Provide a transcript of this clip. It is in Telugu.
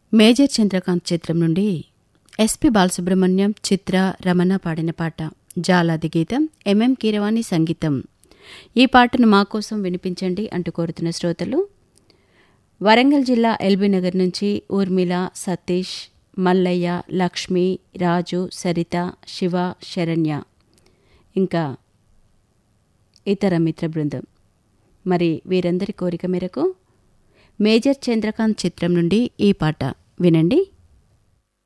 మేజర్ చంద్రకాంత్ చిత్రం నుండి ఎస్పి బాలసుబ్రహ్మణ్యం చిత్ర రమణ పాడిన పాట జాలాది గీతం ఎంఎం కీరవాణి సంగీతం ఈ పాటను మా కోసం వినిపించండి అంటూ కోరుతున్న శ్రోతలు వరంగల్ జిల్లా ఎల్బీ నగర్ నుంచి ఊర్మిళ సతీష్ మల్లయ్య లక్ష్మి రాజు సరిత శివ శరణ్య ఇంకా ఇతర మిత్ర బృందం మరి వీరందరి కోరిక మేరకు మేజర్ చంద్రకాంత్ చిత్రం నుండి ఈ పాట వినండి